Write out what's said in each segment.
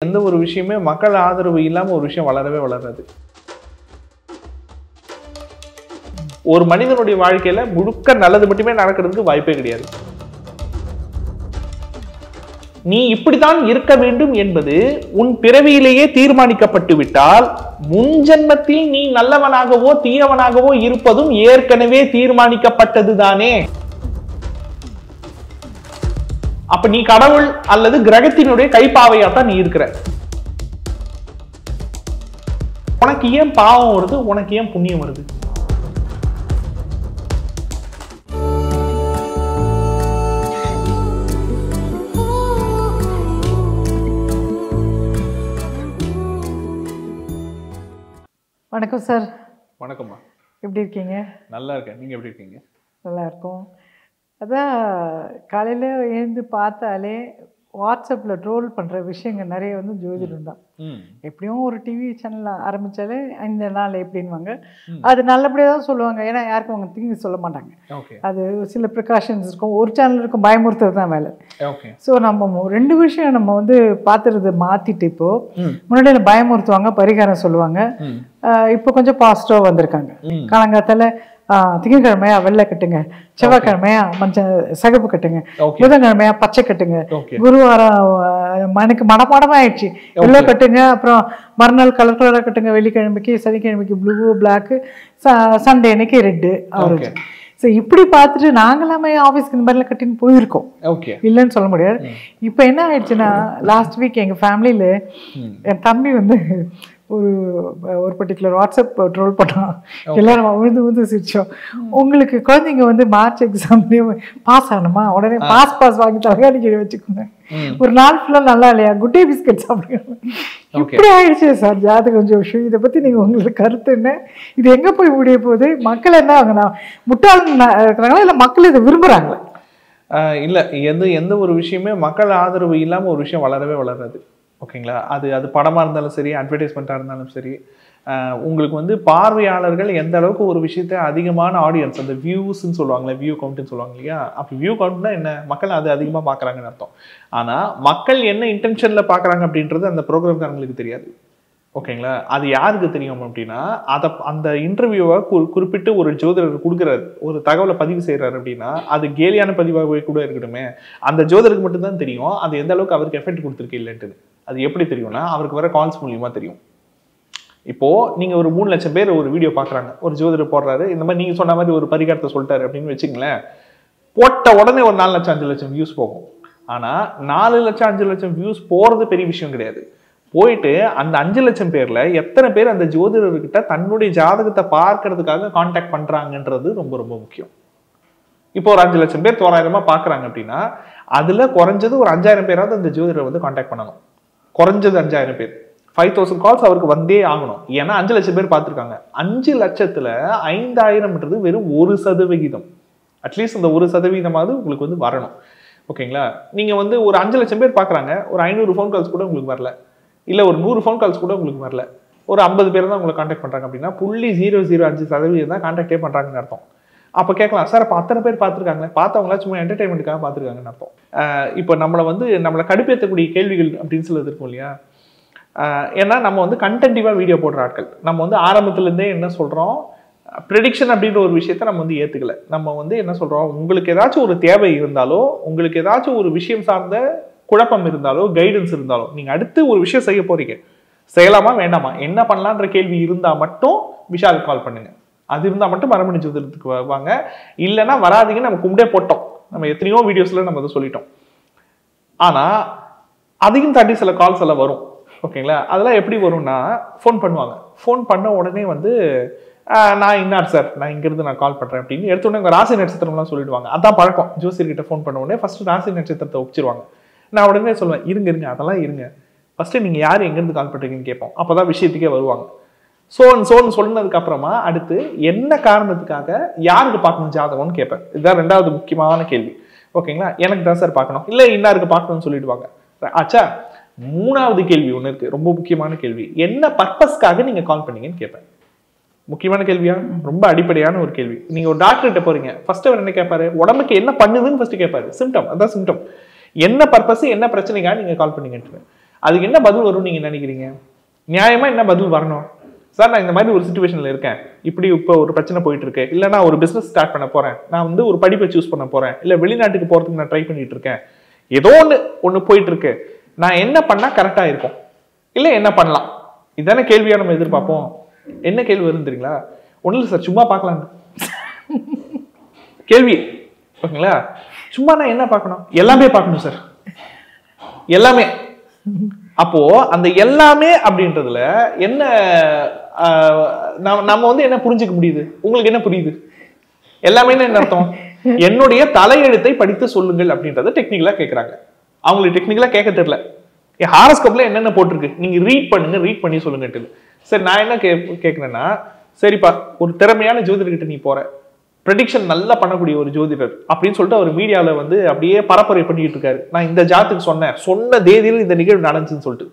எந்த ஒரு விஷயமே மக்கள் ஆதரவு இல்லாம ஒரு விஷயம் வளரவே வளராது ஒரு மனிதனுடைய வாழ்க்கையில முழுக்க நல்லது மட்டுமே நடக்கிறதுக்கு வாய்ப்பே கிடையாது நீ இப்படித்தான் இருக்க வேண்டும் என்பது உன் பிறவியிலேயே தீர்மானிக்கப்பட்டு விட்டால் முன் ஜென்மத்தில் நீ நல்லவனாகவோ தீயவனாகவோ இருப்பதும் ஏற்கனவே தீர்மானிக்கப்பட்டது தானே அப்ப நீ கடவுள் அல்லது கிரகத்தினுடைய கைப்பாவையா தான் நீ இருக்கிற உனக்கு ஏன் பாவம் வருது உனக்கு ஏன் புண்ணியம் வருது வணக்கம் சார் வணக்கம்மா எப்படி இருக்கீங்க நல்லா இருக்கேன் நீங்க எப்படி இருக்கீங்க நல்லா இருக்கோம் அதான் காலையில் எழுந்து பார்த்தாலே வாட்ஸ்அப்பில் ட்ரோல் பண்ணுற விஷயங்கள் நிறைய வந்து ஜோதிடம் தான் ம் எப்படியும் ஒரு டிவி சேனல் ஆரம்பித்தாலே இந்த நாள் எப்படின்வாங்க ம். அது நல்லபடியாக தான் சொல்லுவாங்க ஏன்னா யாருக்கும் அவங்க தீங்கு சொல்ல மாட்டாங்க ஓகே அது சில ப்ரிகாஷன்ஸ் இருக்கும் ஒரு சேனல் இருக்கும் பயமுறுத்துறது தான் வேலை ஓகே ஸோ நம்ம மு- ரெண்டு விஷயம் நம்ம வந்து பார்த்துறது மாற்றிட்டு இப்போது ம் முன்னாடி என்ன பயமுறுத்துவாங்க பரிகாரம் சொல்லுவாங்க ம் ஆஹ் இப்போ கொஞ்சம் பாசிட்டிவாக வந்திருக்காங்க ம் காலங்காத்தால ஆஹ், திங்கட்கிழமையா வெள்ளை கட்டுங்க செவ்வாய்க்கிழமையா மஞ்சள் சிகப்பு கட்டுங்க ஓகே புதன்கிழமையா பச்சை கட்டுங்க ஓகே குருவாரம் ஆஹ், எனக்கு மனப்பாடமாயிடுச்சு வெள்ளை கட்டுங்க அப்புறம் மறுநாள் கலர் கலராக கட்டுங்க வெள்ளிக்கிழமைக்கு சனிக்கிழமைக்கு ப்ளூ பிளாக்கு சண்டே அன்னைக்கு ரெட்டு ஆரஞ்சு ஸோ இப்படி பார்த்துட்டு நாங்களாமே ஆஃபீஸ்க்கு இந்த மாதிரிலாம் கட்டின்னு போயிருக்கோம் ஓகே இல்லைன்னு சொல்ல முடியாது இப்போ என்ன ஆயிடுச்சுன்னா லாஸ்ட் வீக் எங்கள் ஃபேமிலியில் ம் என் தம்பி வந்து ஒரு ஒரு பர்டிகுலர் வாட்ஸ்அப் ட்ரோல் பண்ணான் எல்லாரும் விழுந்து விழுந்து சிரிச்சோம் உங்களுக்கு குழந்தைங்க வந்து மார்ச் எக்ஸாம்லேயே பாஸ் ஆகணுமா உடனே பாஸ் பாஸ் வாங்கி தலைகாணி கீழே வச்சுக்கோங்க ம். ஒரு நாள் ஃபுல்லாக நல்லா இல்லையா குட்டே பிஸ்கட் சாப்பிடுங்க இப்படி ஆயிடுச்சு சார் ஜாதகம் ஜோஷம் இதை பற்றி நீங்கள் உங்களுக்கு கருத்து என்ன இது எங்கே போய் முடிய போகுது மக்கள் என்ன ஆகுனா முட்டாள் இருக்கிறாங்களா இல்லை மக்கள் இதை விரும்புகிறாங்களா ஆஹ் இல்ல எந்த எந்த ஒரு விஷயமே மக்கள் ஆதரவு இல்லாம ஒரு விஷயம் வளரவே வளராது ஓகேங்களா அது அது படமா இருந்தாலும் சரி அட்வர்டைஸ்மெண்ட்டாக இருந்தாலும் சரி ஆஹ் உங்களுக்கு வந்து பார்வையாளர்கள் எந்த அளவுக்கு ஒரு விஷயத்த அதிகமான ஆடியன்ஸ் அந்த வியூஸ்ன்னு சொல்லுவாங்களே வியூ கவுண்ட்னு சொல்லுவாங்க இல்லையா அப்போ வியூ கவுண்ட்னா என்ன மக்கள் அது அதிகமாக பார்க்குறாங்கன்னு அர்த்தம் ஆனா மக்கள் என்ன இன்டென்ஷன்ல பார்க்குறாங்க அப்படின்றது அந்த ப்ரோக்ராம்காரங்களுக்கு தெரியாது ஓகேங்களா அது யாருக்கு தெரியும் அப்படின்னா அதை அந்த இன்டர்வியூவை குறிப்பிட்டு ஒரு ஜோதிடர் கொடுக்குறாரு ஒரு தகவலை பதிவு செய்கிறாரு அப்படின்னா அது கேலியான பதிவாகவே கூட இருக்கட்டுமே அந்த ஜோதிடருக்கு மட்டும்தான் தெரியும் அது எந்த அளவுக்கு அவருக்கு எஃபெக்ட் கொடுத்துருக்கு இல்லைன்ட்டு அது எப்படி தெரியும்னா அவருக்கு வர கால்ஸ் மூலியமா தெரியும் இப்போ நீங்க ஒரு மூணு லட்சம் பேர் ஒரு வீடியோ பார்க்குறாங்க ஒரு ஜோதிடர் போடுறாரு இந்த மாதிரி நீங்க சொன்ன மாதிரி ஒரு பரிகாரத்தை சொல்லிட்டாரு அப்படின்னு வச்சுங்களேன் போட்ட உடனே ஒரு நாலு லட்சம் அஞ்சு லட்சம் வியூஸ் போகும் ஆனா நாலு லட்சம் அஞ்சு லட்சம் வியூஸ் போறது பெரிய விஷயம் கிடையாது போயிட்டு அந்த அஞ்சு லட்சம் பேர்ல எத்தனை பேர் அந்த ஜோதிடர்கிட்ட தன்னுடைய ஜாதகத்தை பார்க்கறதுக்காக காண்டாக்ட் பண்றாங்கன்றது ரொம்ப ரொம்ப முக்கியம் இப்போ ஒரு அஞ்சு லட்சம் பேர் தோராயிரமா பார்க்கறாங்க அப்படின்னா அதுல குறைஞ்சது ஒரு அஞ்சாயிரம் பேராவது அந்த ஜோதிடரை வந்து காண்டாக்ட் பண்ணணும் குறைஞ்சது அஞ்சாயிரம் பேர் ஃபைவ் தௌசண்ட் கால்ஸ் அவருக்கு வந்தே ஆகணும் ஏன்னா அஞ்சு லட்சம் பேர் பார்த்துருக்காங்க அஞ்சு லட்சத்துல ஐந்தாயிரம்ன்றது வெறும் ஒரு சதவிகிதம் அட்லீஸ்ட் அந்த ஒரு சதவீதமாவது உங்களுக்கு வந்து வரணும் ஓகேங்களா நீங்க வந்து ஒரு அஞ்சு லட்சம் பேர் பார்க்கறாங்க ஒரு ஐநூறு ஃபோன் கால்ஸ் கூட உங்களுக்கு வரல இல்ல ஒரு நூறு ஃபோன் கால்ஸ் கூட உங்களுக்கு வரல ஒரு ஐம்பது பேர் தான் உங்களை காண்டாக்ட் பண்றாங்க அப்படின்னா புள்ளி ஜீரோ ஜீரோ அஞ்சு சதவீதம் தான் காண்டாக்டே பண்றாங்கன்னு அர்த்தம் அப்போ கேட்கலாம் சார் அப்போ அத்தனை பேர் பார்த்துருக்காங்களே பார்த்தவங்களா சும்மா என்டர்டைன்மெண்ட்டுக்காக பார்த்துருக்காங்கன்னு அர்த்தம் ஆஹ் இப்போ நம்மளை வந்து நம்மளை கடுப்பேற்றக்கூடிய கேள்விகள் அப்படின்னு சிலது இருக்கும் இல்லையா ஆஹ் ஏன்னா நம்ம வந்து கண்டென்டிவாக வீடியோ போடுற ஆட்கள் நம்ம வந்து ஆரம்பத்துலேருந்தே என்ன சொல்கிறோம் ப்ரெடிக்ஷன் அப்படின்ற ஒரு விஷயத்த நம்ம வந்து ஏற்றுக்கல நம்ம வந்து என்ன சொல்கிறோம் உங்களுக்கு ஏதாச்சும் ஒரு தேவை இருந்தாலோ உங்களுக்கு ஏதாச்சும் ஒரு விஷயம் சார்ந்த குழப்பம் இருந்தாலோ கைடன்ஸ் இருந்தாலோ நீங்கள் அடுத்து ஒரு விஷயம் செய்ய போறீங்க செய்யலாமா வேண்டாமா என்ன பண்ணலான்ற கேள்வி இருந்தால் மட்டும் விஷால் கால் பண்ணுங்க அது இருந்தால் மட்டும் மரமணி ஜோதிடத்துக்கு வா- வாங்க இல்லைன்னா வராதீங்கன்னு நம்ம கும்பிட்டே போட்டோம் நம்ம எத்தனையோ வீடியோஸ்ல நம்ம அதை சொல்லிட்டோம் ஆனா அதையும் தாண்டி சில கால்ஸ் எல்லாம் வரும் ஓகேங்களா அதெல்லாம் எப்படி வரும்னா ஃபோன் பண்ணுவாங்க ஃபோன் பண்ண உடனே வந்து ஆஹ், நான் இன்னார் சார் நான் இங்கிருந்து நான் கால் பண்றேன் அப்படின்னு எடுத்த உடனே உங்க ராசி நட்சத்திரம்லாம் சொல்லிடுவாங்க அதான் பழக்கம் ஜோசியர்கிட்ட ஃபோன் பண்ண உடனே ஃபர்ஸ்ட் ராசி நட்சத்திரத்தை ஒப்பிச்சிருவாங்க நான் உடனே சொல்லுவேன் இருங்க இருங்க அதெல்லாம் இருங்க ஃபர்ஸ்ட் நீங்க யார் எங்கேருந்து கால் பண்றீங்கன்னு கேட்போம் அப்பதான் விஷயத்துக்கே வருவாங்க சோன் சோன் சொன்னதுக்கு அப்புறமா அடுத்து என்ன காரணத்துக்காக யாருக்கு பார்க்கணும் ஜாதகம்னு கேட்பேன் இதுதான் ரெண்டாவது முக்கியமான கேள்வி ஓகேங்களா எனக்கு தான் சார் பார்க்கணும் இல்லை இன்னாருக்கு பார்க்கணும்னு சொல்லிடுவாங்க ஆச்சா மூணாவது கேள்வி ஒன்று இருக்கு ரொம்ப முக்கியமான கேள்வி என்ன பர்பஸ்க்காக நீங்க கால் பண்ணீங்கன்னு கேட்பேன் முக்கியமான கேள்வியா ரொம்ப அடிப்படையான ஒரு கேள்வி நீங்க ஒரு டாக்டர் கிட்ட போறீங்க ஃபர்ஸ்ட் அவர் என்ன கேட்பாரு உடம்புக்கு என்ன பண்ணுதுன்னு ஃபர்ஸ்ட் கேட்பாரு சிம்டம் அதான் சிம்டம் என்ன பர்பஸ் என்ன பிரச்சனைக்காக நீங்க கால் பண்ணீங்கன்னு அதுக்கு என்ன பதில் வரும்னு நீங்க நினைக்கிறீங்க நியாயமா என்ன பதில் வரணும் சார் நான் இந்த மாதிரி ஒரு சுச்சுவேஷன்ல இருக்கேன் இப்படி இப்போ ஒரு பிரச்சனை போயிட்டு இருக்கு இல்ல நான் ஒரு பிசினஸ் ஸ்டார்ட் பண்ண போறேன் நான் வந்து ஒரு படிப்பை சூஸ் பண்ண போறேன் இல்ல வெளிநாட்டுக்கு போறதுக்கு நான் ட்ரை பண்ணிட்டு இருக்கேன் ஏதோ ஒண்ணு ஒண்ணு போயிட்டு இருக்கு நான் என்ன பண்ணா கரெக்டா இருக்கும் இல்ல என்ன பண்ணலாம் இதானே கேள்வியா நம்ம எதிர்பார்ப்போம் என்ன கேள்வி வரும் தெரியுங்களா ஒண்ணும் இல்லை சார் சும்மா பார்க்கலாம் கேள்வி ஓகேங்களா சும்மா நான் என்ன பார்க்கணும் எல்லாமே பார்க்கணும் சார் எல்லாமே அப்போ அந்த எல்லாமே அப்படின்றதுல என்ன ஆஹ், நம்ம நம்ம வந்து என்ன புரிஞ்சுக்க முடியுது உங்களுக்கு என்ன புரியுது எல்லாமே என்ன அர்த்தம் என்னுடைய தலையெழுத்தை படித்து சொல்லுங்கள் அப்படின்றத டெக்னிக்கலா கேக்குறாங்க அவங்களுக்கு டெக்னிக்கலா கேட்க தெரியல ஹாரஸ்கோப்ல என்னென்ன போட்டிருக்கு நீங்க ரீட் பண்ணுங்க ரீட் பண்ணி சொல்லுங்கட்டு சரி நான் என்ன கே கேட்குறேன்னா சரிப்பா ஒரு திறமையான ஜோதிடர்கிட்ட நீ போற ப்ரெடிக்ஷன் நல்லா பண்ணக்கூடிய ஒரு ஜோதிடர் அப்படின்னு சொல்லிட்டு அவர் மீடியால வந்து அப்படியே பரப்புரை பண்ணிட்டு இருக்காரு நான் இந்த ஜாத்துக்கு சொன்னேன் சொன்ன தேதியில் இந்த நிகழ்வு நடந்துச்சுன்னு சொல்லிட்டு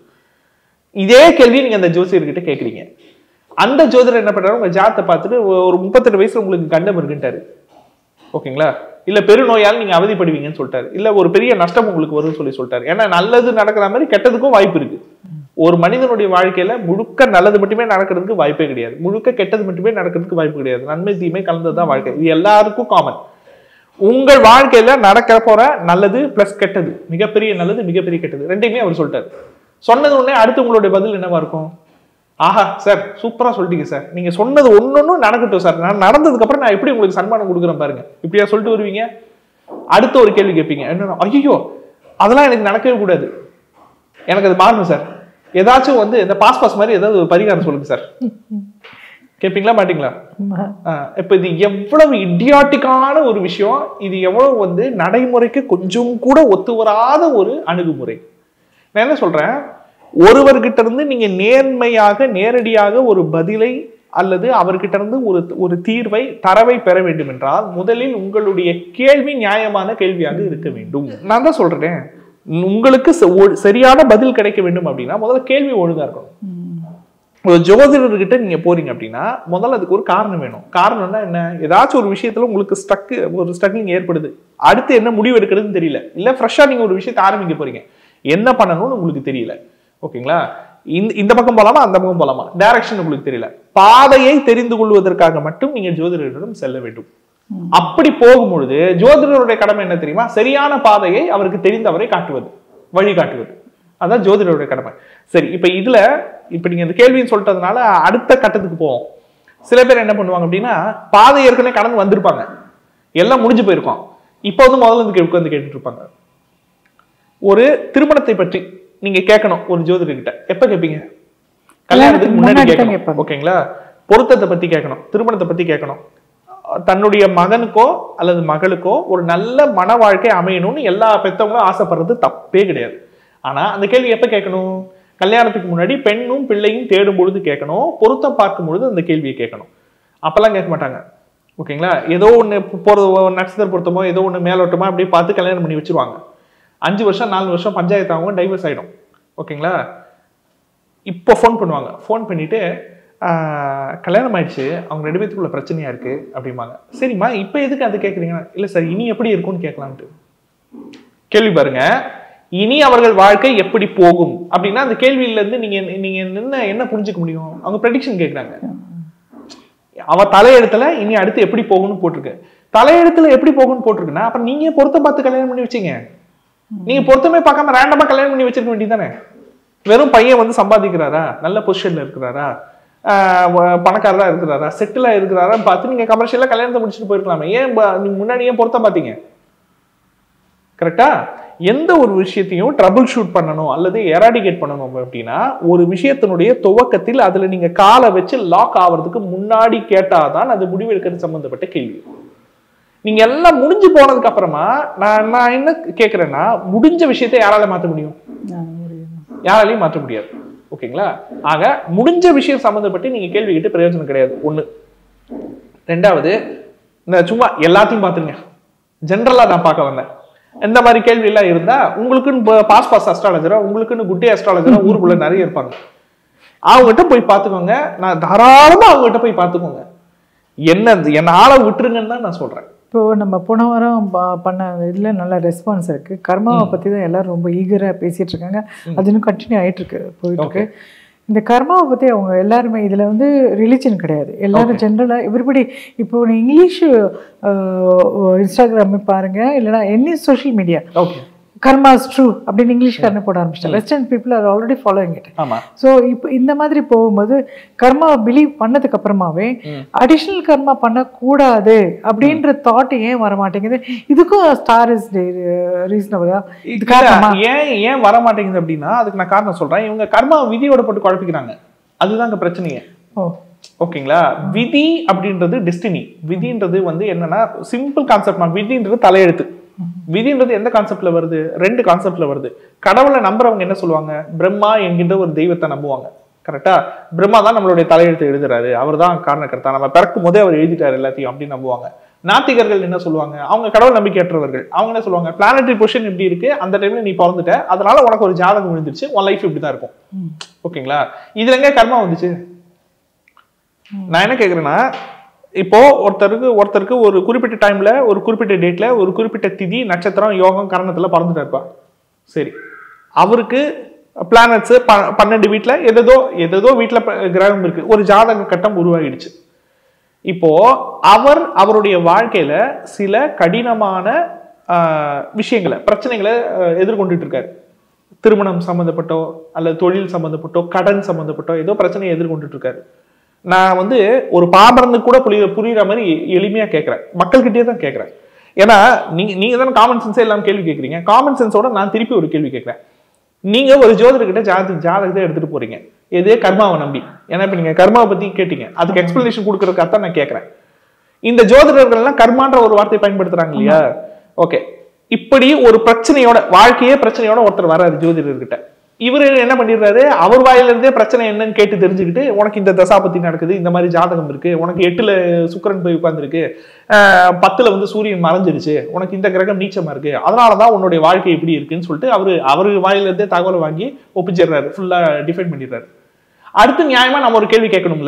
இதே கேள்வி நீங்க அந்த ஜோசியர்கிட்ட கேக்குறீங்க அந்த ஜோதிடர் என்ன பண்றாரு உங்க ஜாத்தை பார்த்துட்டு ஒரு முப்பத்தெட்டு வயசுல உங்களுக்கு கண்டம் இருக்குன்ட்டாரு ஓகேங்களா இல்ல பெருநோயால் நீங்க அவதிப்படுவீங்கன்னு சொல்லிட்டாரு இல்ல ஒரு பெரிய நஷ்டம் உங்களுக்கு வரும்னு சொல்லி சொல்லிட்டாரு ஏன்னா நல்லது நடக்கிற மாதிரி கெட்டதுக்கும் வாய்ப்பு இருக்கு ஒரு மனிதனுடைய வாழ்க்கையில முழுக்க நல்லது மட்டுமே நடக்கிறதுக்கு வாய்ப்பே கிடையாது முழுக்க கெட்டது மட்டுமே நடக்கிறதுக்கு வாய்ப்பு கிடையாது நன்மை தீமை கலந்ததுதான் வாழ்க்கை இது எல்லாருக்கும் காமன் உங்கள் வாழ்க்கையில நடக்க போற நல்லது பிளஸ் கெட்டது மிகப்பெரிய நல்லது மிகப்பெரிய கெட்டது ரெண்டையுமே அவர் சொல்லிட்டாரு சொன்னது உடனே அடுத்து உங்களுடைய பதில் என்னவா இருக்கும் ஆஹா சார் சூப்பரா சொல்லிட்டீங்க சார் நீங்க சொன்னது ஒன்னொன்னும் நடக்கட்டும் சார் நான் நடந்ததுக்கு அப்புறம் நான் எப்படி உங்களுக்கு சன்மானம் கொடுக்குறேன் பாருங்க இப்படியா சொல்லிட்டு வருவீங்க அடுத்த ஒரு கேள்வி கேட்பீங்க என்னன்னா ஐயோ அதெல்லாம் எனக்கு நடக்கவே கூடாது எனக்கு அது மாறணும் சார் ஏதாச்சும் வந்து இந்த பாஸ் பாஸ் மாதிரி ஏதாவது ஒரு பரிகாரம் சொல்லுங்க சார் கேட்பீங்களா மாட்டீங்களா ஆமா. ஆஹ் இப்ப இது எவ்வளவு இடியாட்டிக்கான ஒரு விஷயம் இது எவ்வளவு வந்து நடைமுறைக்கு கொஞ்சம் கூட ஒத்து வராத ஒரு அணுகுமுறை நான் என்ன சொல்றேன் ஒருவர்கிட்ட இருந்து நீங்க நேர்மையாக நேரடியாக ஒரு பதிலை அல்லது அவர்கிட்ட இருந்து ஒரு ஒரு தீர்வை தரவை பெற வேண்டும் என்றால் முதலில் உங்களுடைய கேள்வி நியாயமான கேள்வியாக இருக்க வேண்டும் நான் தான் சொல்றேன் உங்களுக்கு ச- ஒ- சரியான பதில் கிடைக்க வேண்டும் அப்படின்னா முதல்ல கேள்வி ஒழுங்கா இருக்கணும் ம். ஒரு ஜோதிடர்கிட்ட நீங்க போறீங்க அப்படின்னா முதல்ல அதுக்கு ஒரு காரணம் வேணும் காரணம்னா என்ன ஏதாச்சும் ஒரு விஷயத்துல உங்களுக்கு ஸ்ட்ரக் ஒரு ஸ்ட்ரகிளிங் ஏற்படுது அடுத்து என்ன முடிவு எடுக்கிறதுன்னு தெரியல இல்ல ஃப்ரெஷ்ஷா நீங்க ஒரு விஷயத்தை ஆரம்பிக்க போறீங்க என்ன பண்ணணும்னு உங்களுக்கு தெரியல ஓகேங்களா இந்த இந்த பக்கம் போலாமா அந்த பக்கம் போலாமா டைரக்ஷன் உங்களுக்கு தெரியல பாதையை தெரிந்து கொள்வதற்காக மட்டும் நீங்க ஜோதிடரிடம் செல்ல வேண்டும் அப்படி போகும்பொழுது ஜோதிடருடைய கடமை என்ன தெரியுமா சரியான பாதையை அவருக்கு தெரிந்தவரை காட்டுவது வழி காட்டுவது அதான் ஜோதிடருடைய கடமை சரி இப்ப இதுல இப்ப நீங்க இந்த கேள்வின்னு சொல்லிட்டதுனால அடுத்த கட்டத்துக்கு போவோம் சில பேர் என்ன பண்ணுவாங்க அப்படின்னா பாதை ஏற்கனவே கடந்து வந்திருப்பாங்க எல்லாம் முடிஞ்சு போயிருக்கும் இப்போ வந்து முதல்ல இருந்து உட்காந்து கேட்டுட்டு இருப்பாங்க ஒரு திருமணத்தை பற்றி நீங்க கேட்கணும் ஒரு ஜோதிடர்கிட்ட எப்ப கேட்பீங்க கல்யாணத்துக்கு முன்னாடி முன்னாடி தான் கேட்கணும் கேட்பாங்க. ஓகேங்களா பொருத்தத்தை பத்தி கேட்கணும் திருமணத்தை பத்தி கேட்கணும் அஹ் தன்னுடைய மகனுக்கோ அல்லது மகளுக்கோ ஒரு நல்ல மன வாழ்க்கை அமையணும்னு எல்லா பெத்தவங்களும் ஆசைப்படுறது தப்பே கிடையாது ஆனா அந்த கேள்வி எப்ப கேட்கணும் கல்யாணத்துக்கு முன்னாடி பெண்ணும் பிள்ளையும் தேடும் பொழுது கேட்கணும் பொருத்தம் பார்க்கும் பொழுது அந்த கேள்வியை கேட்கணும் அப்பெல்லாம் கேட்க மாட்டாங்க ஓகேங்களா ஏதோ ஒண்ணு போறது ஒரு நட்சத்திர பொருத்தமோ ஏதோ ஒண்ணு மேலோட்டமா அப்படியே பார்த்து கல்யாணம் பண்ணி வச்சிருவாங்க அஞ்சு வருஷம் நாலு வருஷம் பஞ்சாயத்து ஆகும் டைவர்ஸ் ஆயிடும் ஓகேங்களா இப்போ ஃபோன் பண்ணுவாங்க ஃபோன் பண்ணிட்டு ஆஹ், கல்யாணம் ஆயிடுச்சு அவங்க ரெண்டு பேத்துக்குள்ள பிரச்சனையா இருக்கு அப்படிம்பாங்க சரிம்மா இப்போ எதுக்கு அது கேட்குறீங்க இல்லை சார் இனி எப்படி இருக்கும்னு கேட்கலான்ட்டு கேள்வி பாருங்க இனி அவர்கள் வாழ்க்கை எப்படி போகும் அப்படின்னா அந்த கேள்வியில இருந்து நீங்க நீங்க என்ன என்ன புரிஞ்சுக்க முடியும் அவங்க ப்ரெடிக்ஷன் கேட்குறாங்க அவ தலையெழுத்துல இனி அடுத்து எப்படி போகும்னு போட்டிருக்கு தலையெழுத்துல எப்படி போகும்னு போட்டிருக்குன்னா அப்ப நீங்க பொருத்தம் பார்த்து கல்யாணம் பண்ணி வச்சீங்க நீங்க பொருத்தமே பார்க்காம ரேண்டமா கல்யாணம் பண்ணி வச்சிருக்க வேண்டியதானே வெறும் பையன் வந்து சம்பாதிக்கிறாரா நல்ல பொசிஷன்ல இருக்கிறாரா ஆஹ் வ- பணக்காரரா இருக்கிறாரா செட்டிலா இருக்கிறாரா பார்த்து நீங்க கமர்ஷியலா கல்யாணத்தை முடிச்சுட்டு போயிருக்கலாமே ஏன் ப- நீங்க முன்னாடி ஏன் பொருத்தம் பார்த்தீங்க கரெக்டா எந்த ஒரு விஷயத்தையும் ட்ரபிள் ஷூட் பண்ணணும் அல்லது எராடிகேட் பண்ணணும் அப்படின்னா ஒரு விஷயத்தினுடைய துவக்கத்தில் அதுல நீங்க காலை வச்சு லாக் ஆவறதுக்கு முன்னாடி கேட்டாதான் அது முடிவெடுக்கிறது சம்பந்தப்பட்ட கேள்வி நீங்க எல்லாம் முடிஞ்சு போனதுக்கு அப்புறமா நான் நான் என்ன கேக்குறேன்னா முடிஞ்ச விஷயத்தை யாரால மாத்த முடியும் நான் முடியும். யாராலையும் மாற்ற முடியாது ஓகேங்களா ஆக முடிஞ்ச விஷயம் சம்மந்தப்பட்டு நீங்க கேள்வி கேட்டு பிரயோஜனம் கிடையாது ஒண்ணு ரெண்டாவது இந்த சும்மா எல்லாத்தையும் பார்த்துருங்க ஜென்ரலா நான் பார்க்க வந்தேன் இந்த மாதிரி கேள்வி எல்லாம் இருந்தா உங்களுக்குன்னு பாஸ் பாஸ் அஸ்ட்ராலஜரா உங்களுக்குன்னு குட்டே அஸ்ட்ராலஜரா ஊருக்குள்ள நிறைய இருப்பாங்க அவங்ககிட்ட போய் பார்த்துக்கோங்க நான் தாராளமா அவங்ககிட்ட போய் பார்த்துக்கோங்க என்ன என்ன ஆளை விட்டுருங்கன்னு தான் நான் சொல்றேன் இப்போ நம்ம போன வாரம் ப- பண்ண இதுல நல்ல ரெஸ்பான்ஸ் இருக்கு கர்மாவை பத்தி தான் எல்லாரும் ரொம்ப ஈகரா பேசிட்டு இருக்காங்க அது இன்னும் கண்டினியூ ஆயிட்டு இருக்கு போயிட்டு இருக்கு இந்த கர்மாவை பத்தி அவங்க எல்லாருமே இதுல வந்து ரிலிஜன் கிடையாது எல்லாரும் ஜென்ரலா எவ்ரிபடி இப்போ நீ இங்கிலீஷ் இன்ஸ்டாகிராம் பாருங்க இல்லைன்னா any social media okay karma is true அப்படின்னு இங்கிலீஷ்காரனே போட ஆரம்பிச்சிட்டேன் western people are already following it ஆமா ஸோ இப்போ இந்த மாதிரி போகும்போது கர்மா பிலீவ் பண்ணதுக்கு அப்புறமாவே அடிஷ்னல் கர்மா பண்ணக்கூடாது அப்படின்ற தாட் ஏன் வர மாட்டேங்குது இதுக்கும் ஸ்டார் இஸ் ரீசனபிளா இது இல்ல, காரணமா ஏன் ஏன் வர மாட்டேங்குது அப்படின்னா அதுக்கு நான் காரணம் சொல்றேன் இவங்க கர்மா விதியோட போட்டு குழப்பிக்கிறாங்க அதுதான் அங்க பிரச்சனையே ஓ ஓகேங்களா விதி அப்படின்றது டெஸ்டினி விதின்றது வந்து என்னன்னா சிம்பிள் கான்செப்ட் தான் விதின்றது தலையெழுத்து விதின்றது எந்த கான்செப்ட்ல வருது ரெண்டு கான்செப்ட்ல வருது கடவுளை நம்புறவங்க என்ன சொல்லுவாங்க பிரம்மா என்கின்ற ஒரு தெய்வத்தை நம்புவாங்க கரெக்டா பிரம்மா தான் நம்மளுடைய தலையெழுத்து எழுதுறாரு அவர் தான் காரணக்கர்த்தா நம்ம பிறக்கும் போதே அவர் எழுதிட்டாரு எல்லாத்தையும் அப்படின்னு நம்புவாங்க நாத்திகர்கள் என்ன சொல்லுவாங்க அவங்க கடவுள் நம்பிக்கையற்றவர்கள் அவங்க என்ன சொல்லுவாங்க பிளானட்டரி பொசிஷன் இப்படி இருக்கு அந்த டைம்ல நீ பிறந்துட்ட அதனால உனக்கு ஒரு ஜாதகம் விழுந்துருச்சு உன் லைஃப் இப்படி தான் இருக்கும் ஓகேங்களா இதுல எங்க கர்மா வந்துச்சு நான் என்ன கேக்குறேன்னா இப்போ ஒருத்தருக்கு ஒருத்தருக்கு ஒரு குறிப்பிட்ட டைம்ல ஒரு குறிப்பிட்ட டேட்ல ஒரு குறிப்பிட்ட திதி நட்சத்திரம் யோகம் கரணத்துல பிறந்துட்டாருப்பா சரி அவருக்கு பிளானட்ஸ் பன்னெண்டு வீட்ல எதோ எதோ வீட்ல ப- கிரகம் இருக்கு ஒரு ஜாதக கட்டம் உருவாகிடுச்சு இப்போ அவர் அவருடைய வாழ்க்கையில சில கடினமான ஆஹ், விஷயங்களை பிரச்சனைகளை ஆஹ், எதிர்கொண்டுட்டு இருக்காரு திருமணம் சம்மந்தப்பட்டோ அல்லது தொழில் சம்மந்தப்பட்டோ கடன் சம்மந்தப்பட்டோ ஏதோ பிரச்சனையை எதிர்கொண்டுட்டு இருக்காரு நான் வந்து ஒரு பாமரனுக்கு கூட புரிய புரியுற மாதிரி எளிமையா கேட்கறேன் மக்கள்கிட்டயே தான் கேட்கறேன் ஏன்னா நீங்க நீங்க தானே காமன் சென்ஸே எல்லாம் கேள்வி கேட்குறீங்க காமன் சென்ஸோட நான் திருப்பி ஒரு கேள்வி கேட்கறேன் நீங்க ஒரு ஜோதிடர்கிட்ட ஜாத ஜாதகத்தை எடுத்துட்டு போறீங்க எது கர்மாவை நம்பி ஏன்னா இப்ப நீங்க கர்மாவை பத்தி கேட்டீங்க அதுக்கு எக்ஸ்பிளனேஷன் கொடுக்கறதுக்காக தான் நான் கேட்கறேன் இந்த ஜோதிடர்கள் எல்லாம் கர்மான்ற ஒரு வார்த்தையை பயன்படுத்துறாங்க இல்லையா ஓகே இப்படி ஒரு பிரச்சனையோட வாழ்க்கையே பிரச்சனையோட ஒருத்தர் வராரு ஜோதிடர்கிட்ட இவர் என்ன பண்ணிடுறாரு அவர் வாயில இருந்தே பிரச்சனை என்னன்னு கேட்டு தெரிஞ்சுக்கிட்டு உனக்கு இந்த தசாபத்தி நடக்குது இந்த மாதிரி ஜாதகம் இருக்கு உனக்கு எட்டுல சுக்கிரன் போய் உட்கார்ந்துருக்கு பத்துல வந்து சூரியன் மறைஞ்சிருச்சு உனக்கு இந்த கிரகம் நீச்சமா இருக்கு அதனாலதான் உன்னுடைய வாழ்க்கை இப்படி இருக்குன்னு சொல்லிட்டு அவரு அவரு வாயில இருந்தே தகவலை வாங்கி ஒப்பிச்சிடுறாரு ஃபுல்லா டிஃபைன் பண்ணிடுறாரு அடுத்து நியாயமா நம்ம ஒரு கேள்வி கேட்கணும்ல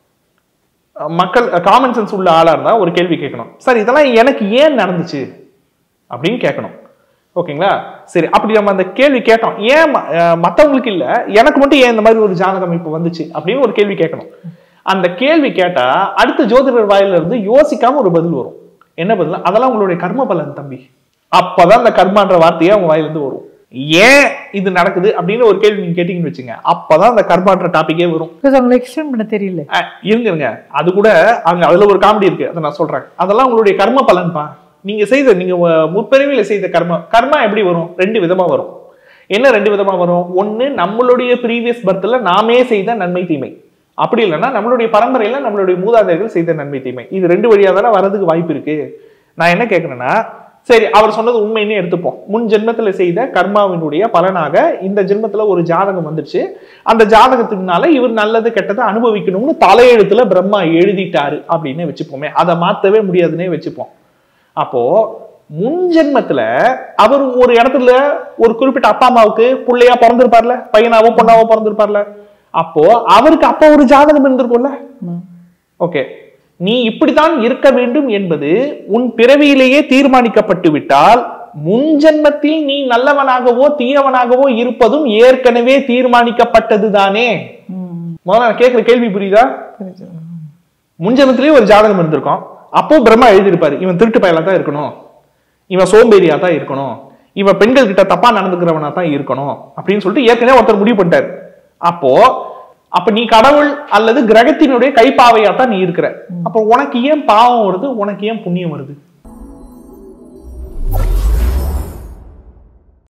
அஹ் மக்கள் காமன் சென்ஸ் உள்ள ஆளா இருந்தா ஒரு கேள்வி கேட்கணும் சார் இதெல்லாம் எனக்கு ஏன் நடந்துச்சு அப்படின்னு கேட்கணும் ஓகேங்களா சரி அப்படி நம்ம அந்த கேள்வி கேட்டோம் ஏன் ம- அஹ் மத்தவங்களுக்கு இல்ல எனக்கு மட்டும் ஏன் இந்த மாதிரி ஒரு ஜாதகம் இப்ப வந்துச்சு அப்படின்னு ஒரு கேள்வி கேட்கணும் அந்த கேள்வி கேட்டா அடுத்த ஜோதிடர் வாயில இருந்து யோசிக்காம ஒரு பதில் வரும் என்ன பதில் அதெல்லாம் உங்களுடைய கர்ம பலன் தம்பி அப்பதான் அந்த கர்மான்ற வார்த்தையே அவங்க வாயில இருந்து வரும் ஏன் இது நடக்குது அப்படின்னு ஒரு கேள்வி நீங்க கேட்டீங்கன்னு வச்சுங்க அப்பதான் அந்த கர்மான்ற டாபிக்கே வரும் பிகாஸ் அவங்களை எக்ஸ்டெண்ட் பண்ண தெரியல அஹ் இருங்க இருங்க அது கூட அங்க அதுல ஒரு காமெடி இருக்கு அதை நான் சொல்றேன் அதெல்லாம் உங்களுடைய கர்ம பலன்பா நீங்க செய்த நீங்க உ- முற்பிறவியில செய்த கர்மா கர்மா எப்படி வரும் ரெண்டு விதமா வரும் என்ன ரெண்டு விதமா வரும் ஒண்ணு நம்மளுடைய ப்ரீவியஸ் பர்த்ல நாமே செய்த நன்மை தீமை அப்படி இல்லைன்னா நம்மளுடைய பரம்பரையில நம்மளுடைய மூதாதையர்கள் செய்த நன்மை தீமை இது ரெண்டு வழியா தானே வரதுக்கு வாய்ப்பு இருக்கு நான் என்ன கேட்கிறேன்னா சரி அவர் சொன்னது உண்மைன்னு எடுத்துப்போம் முன் ஜென்மத்துல செய்த கர்மாவினுடைய பலனாக இந்த ஜென்மத்துல ஒரு ஜாதகம் வந்துருச்சு அந்த ஜாதகத்தினால இவர் நல்லது கெட்டதை அனுபவிக்கணும்னு தலையெழுத்துல பிரம்மா எழுதிட்டாரு அப்படின்னு வச்சுப்போமே அதை மாத்தவே முடியாதுன்னே வச்சுப்போம் அப்போ முன் ஜென்மத்துல அவர் ஒரு இடத்துல ஒரு குறிப்பிட்ட அப்பா அம்மாவுக்கு பிள்ளையா பிறந்திருப்பார்ல பையனாவோ பொண்ணாவோ பிறந்திருப்பார்ல அப்போ அவருக்கு அப்போ ஒரு ஜாதகம் இருந்திருக்கும்ல ஓகே நீ இப்படித்தான் இருக்க வேண்டும் என்பது உன் பிறவியிலேயே தீர்மானிக்கப்பட்டு விட்டால் முன் ஜென்மத்தில் நீ நல்லவனாகவோ தீயவனாகவோ இருப்பதும் ஏற்கனவே தீர்மானிக்கப்பட்டது தானே முதல்ல நான் கேட்கிற கேள்வி புரியுதா முன்ஜென்மத்திலேயே ஒரு ஜாதகம் இருந்திருக்கும் அப்போ பிரம்மா எழுதியிருப்பாரு இவன் திருட்டு பயலா தான் இருக்கணும் இவன் சோம்பேறியா தான் இருக்கணும் இவன் பெண்கள் கிட்ட தப்பா நடந்துக்கிறவனா தான் இருக்கணும் அப்படின்னு சொல்லிட்டு ஏற்கனவே ஒருத்தர் முடிவு பண்ணிட்டாரு அப்போ அப்ப நீ கடவுள் அல்லது கிரகத்தினுடைய கைப்பாவையா தான் நீ இருக்கிற அப்போ உனக்கு ஏன் பாவம் வருது உனக்கு ஏன் புண்ணியம் வருது